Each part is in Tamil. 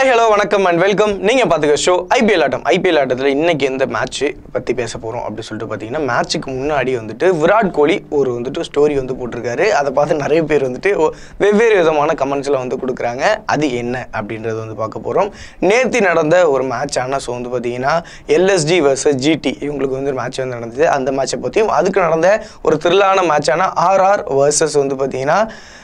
ஹாய் ஹலோ வணக்கம் அண்ட் வெல்கம் நீங்கள் பார்த்துக்க ஷோ ஐபிஎல் ஆட்டம் ஐபிஎல் ஆட்டத்தில் இன்னைக்கு எந்த மேட்ச் பற்றி பேச போகிறோம் அப்படின்னு சொல்லிட்டு பார்த்தீங்கன்னா மேட்ச்சுக்கு முன்னாடி வந்துட்டு விராட் கோலி ஒரு வந்துட்டு ஸ்டோரி வந்து போட்டிருக்காரு அதை பார்த்து நிறைய பேர் வந்துட்டு ஒ- வெவ்வேறு விதமான கமெண்ட்ஸில் வந்து கொடுக்குறாங்க அது என்ன அப்படின்றது வந்து பார்க்க போகிறோம் நேற்று நடந்த ஒரு மேட்ச் ஆனால் ஸோ வந்து பார்த்தீங்கன்னா எல்எஸ்ஜி வர்சஸ் ஜிடி இவங்களுக்கு வந்து மேட்ச் வந்து நடந்தது அந்த மேட்சை பற்றியும் அதுக்கு நடந்த ஒரு த்ரில்லான மேட்சான ஆர்ஆர் வர்சஸ் வந்து பார்த்தீங்கன்னா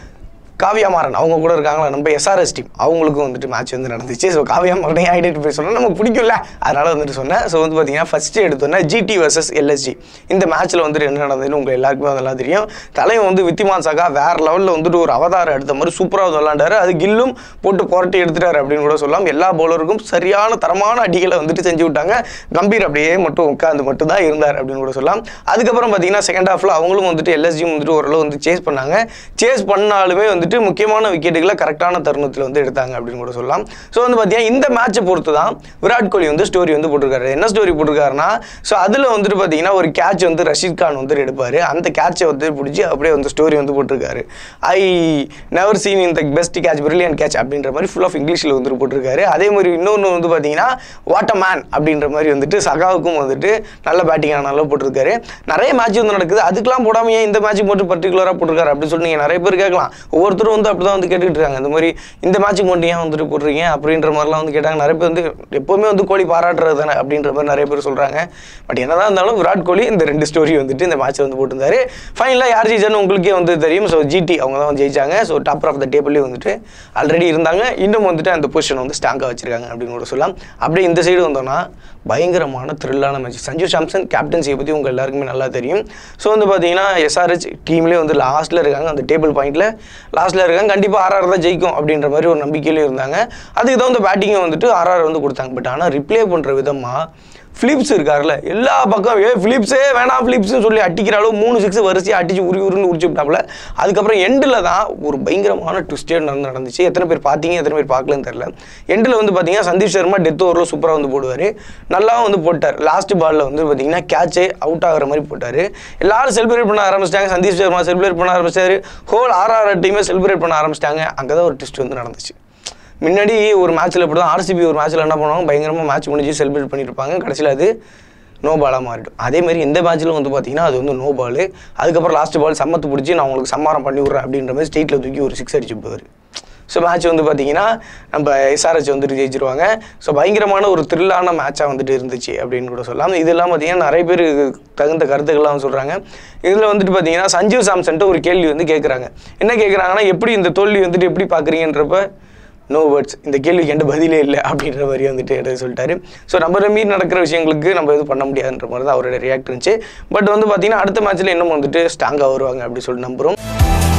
காவியா மாறன் அவங்க கூட இருக்காங்களா நம்ம எஸ்ஆர்எஸ் டீம் அவங்களுக்கும் வந்துட்டு மேட்ச் வந்து நடந்துச்சு ஸோ காவியா மாறனை ஐடென்டிஃபை சொன்னால் நமக்கு பிடிக்கும்ல அதனால வந்துட்டு சொன்னேன் ஸோ வந்து பார்த்தீங்கன்னா ஃபஸ்ட்டு எடுத்தோன்னே ஜிடி வர்சஸ் எல்எஸ்ஜி இந்த மேட்ச்சில் வந்துட்டு என்ன நடந்ததுன்னு உங்களுக்கு எல்லாருக்குமே அதெல்லாம் தெரியும் தலைவன் வந்து வித்திமான் சகா வேற லெவலில் வந்துட்டு ஒரு அவதாரம் எடுத்த மாதிரி சூப்பராக வந்து விளாண்டாரு அது கில்லும் போட்டு புரட்டி எடுத்துட்டாரு அப்படின்னு கூட சொல்லலாம் எல்லா பவுலருக்கும் சரியான தரமான அடிகளை வந்துட்டு செஞ்சு விட்டாங்க கம்பீர் அப்படியே மட்டும் உட்காந்து மட்டும் தான் இருந்தார் அப்படின்னு கூட சொல்லலாம் அதுக்கப்புறம் பார்த்தீங்கன்னா செகண்ட் ஹாஃபில் அவங்களும் வந்துட்டு எல்எஸ்ஜியும் வந்துட்டு ஓரளவு வந்து சேஸ் பண்ணாங்க சேஸ் பண்ணாலுமே வந்துட்டு முக்கியமான விக்கெட்டுகளை கரெக்டான தருணத்தில் வந்து எடுத்தாங்க அப்படின்னு கூட சொல்லலாம் ஸோ வந்து பார்த்தீங்கன்னா இந்த மேட்சை பொறுத்து தான் விராட் கோலி வந்து ஸ்டோரி வந்து போட்டிருக்காரு என்ன ஸ்டோரி போட்டிருக்காருன்னா ஸோ அதில் வந்துட்டு பார்த்தீங்கன்னா ஒரு கேட்ச் வந்து ரஷீத் கான் வந்து எடுப்பார் அந்த கேட்சை வந்து பிடிச்சி அப்படியே வந்து ஸ்டோரி வந்து போட்டிருக்காரு ஐ நெவர் சீன் இந்த பெஸ்ட் கேட்ச் பிரில்லியன் கேட்ச் அப்படின்ற மாதிரி ஃபுல் ஆஃப் இங்கிலீஷில் வந்துட்டு போட்டிருக்காரு அதே மாதிரி இன்னொன்று வந்து பார்த்தீங்கன்னா வாட் அ மேன் அப்படின்ற மாதிரி வந்துட்டு சகாவுக்கும் வந்துட்டு நல்ல பேட்டிங் நல்லா போட்டிருக்காரு நிறைய மேட்ச் வந்து நடக்குது அதுக்கெல்லாம் போடாமல் ஏன் இந்த மேட்ச் மட்டும் பர்டிகுலராக போட்டிருக்காரு அப்படின்னு சொல்லி நீங்கள் நிறைய பேர் கேட்கலாம் ஒவ்வொருத்தரும் வந்து அப்படி தான் வந்து கேட்டுக்கிட்டு இருக்காங்க இந்த மாதிரி இந்த மேட்ச்சுக்கு மட்டும் ஏன் வந்துட்டு போடுறீங்க அப்படின்ற மாதிரிலாம் வந்து கேட்டாங்க நிறைய பேர் வந்து எப்போவுமே வந்து கோலி பாராட்டுறது தானே அப்படின்ற மாதிரி நிறைய பேர் சொல்கிறாங்க பட் என்னதான் இருந்தாலும் விராட் கோலி இந்த ரெண்டு ஸ்டோரி வந்துட்டு இந்த மேட்ச் வந்து போட்டிருந்தாரு ஃபைனலாக யார் ஜெயிச்சான்னு உங்களுக்கே வந்து தெரியும் ஸோ ஜிடி அவங்க தான் வந்து ஜெயிச்சாங்க ஸோ டாப் ஆஃப் த டேபிள்லேயே வந்துட்டு ஆல்ரெடி இருந்தாங்க இன்னும் வந்துட்டு அந்த பொசிஷன் வந்து ஸ்ட்ராங்காக வச்சிருக்காங்க அப்படின்னு கூட சொல்லலாம் அப்படியே இந்த சைடு வந்தோம்னா பயங்கரமான த்ரில்லான மேட்ச் சஞ்சு சாம்சன் கேப்டன்சியை பற்றி உங்கள் எல்லாருக்குமே நல்லா தெரியும் ஸோ வந்து பார்த்தீங்கன்னா எஸ்ஆர்ஹெச் டீம்லேயே வந்து லாஸ்ட்டில் இருக்காங்க அந்த டேபிள் பாயிண்ட்டில் லாஸ்ட்டில் இருக்காங்க கண்டிப்பாக ஆர்ஆர் தான் ஜெயிக்கும் அப்படின்ற மாதிரி ஒரு நம்பிக்கையிலே இருந்தாங்க அதுக்கு தகுந்த பேட்டிங்கை வந்துட்டு ஆர்ஆர் வந்து கொடுத்தாங்க பட் ஆனால் ரிப்ளே பண்ணுற விதமாக ஃபிலிப்ஸ் இருக்கார்ல எல்லா பக்கம் ஏ ஃபிலிப்ஸே வேணாம் ஃபிலிப்ஸ் சொல்லி அடிக்கிற அளவு மூணு சிக்ஸ் வரிசையாக அடிச்சு உரி உருன்னு உரிச்சு விட்டாப்புல அதுக்கப்புறம் எண்டில் தான் ஒரு பயங்கரமான ட்விஸ்டே நடந்து நடந்துச்சு எத்தனை பேர் பார்த்தீங்க எத்தனை பேர் பார்க்கலன்னு தெரில எண்டில் வந்து பார்த்தீங்கன்னா சந்தீப் சர்மா டெத் ஓவரில் சூப்பராக வந்து போடுவார் நல்லாவும் வந்து போட்டார் லாஸ்ட் பாலில் வந்து பார்த்தீங்கன்னா கேட்சே அவுட் ஆகிற மாதிரி போட்டார் எல்லாரும் செலிப்ரேட் பண்ண ஆரம்பிச்சிட்டாங்க சந்தீப் சர்மா செலிப்ரேட் பண்ண ஆரம்பிச்சாரு ஹோல் ஆர்ஆர் டீமே செலிப்ரேட் பண்ண ஆரம்பிச்சிட்டாங்க அங்கே தான் ஒரு ட்விஸ்ட் வந்து நடந்துச்சு முன்னாடி ஒரு மேட்ச்சில் இப்படி தான் ஆர்சிபி ஒரு மேட்ச்சில் என்ன பண்ணுவாங்க பயங்கரமாக மேட்ச் முடிஞ்சு செலிப்ரேட் பண்ணியிருப்பாங்க கடைசியில் அது நோ பாலாக மாறிடும் அதே மாதிரி இந்த மேட்ச்சில் வந்து பார்த்தீங்கன்னா அது வந்து நோ பால் அதுக்கப்புறம் லாஸ்ட் பால் சம்மத்து பிடிச்சி நான் உங்களுக்கு சம்மாரம் பண்ணி விட்றேன் அப்படின்ற மாதிரி ஸ்டேட்டில் தூக்கி ஒரு சிக்ஸ் அடிச்சு போவார் ஸோ மேட்ச் வந்து பார்த்தீங்கன்னா நம்ம எஸ்ஆர்ஹெச் வந்துட்டு ஜெயிச்சிருவாங்க ஸோ பயங்கரமான ஒரு த்ரில்லான மேட்சாக வந்துட்டு இருந்துச்சு அப்படின்னு கூட சொல்லலாம் இதெல்லாம் பார்த்தீங்கன்னா நிறைய பேர் தகுந்த கருத்துக்கள்லாம் சொல்கிறாங்க இதில் வந்துட்டு பார்த்தீங்கன்னா சஞ்சீவ் சாம்சன்ட்டு ஒரு கேள்வி வந்து கேட்குறாங்க என்ன கேட்குறாங்கன்னா எப்படி இந்த தோல்வி வந்துட்டு எப்படி பார்க்குறீங்கன்றப்ப நோ வேர்ட்ஸ் இந்த கேள்விக்கு எந்த பதிலே இல்லை அப்படின்ற மாதிரி வந்துட்டு எடுத்து சொல்லிட்டாரு ஸோ நம்ம மீறி நடக்கிற விஷயங்களுக்கு நம்ம எதுவும் பண்ண முடியாதுன்ற மாதிரி தான் அவரோட ரியாக்ட் இருந்துச்சு பட் வந்து பார்த்தீங்கன்னா அடுத்த மேட்ச்சில் இன்னும் வந்துட்டு ஸ்ட்ராங்காக வருவாங்க அப்படி சொல்லிட்டு நம்புகிறோம்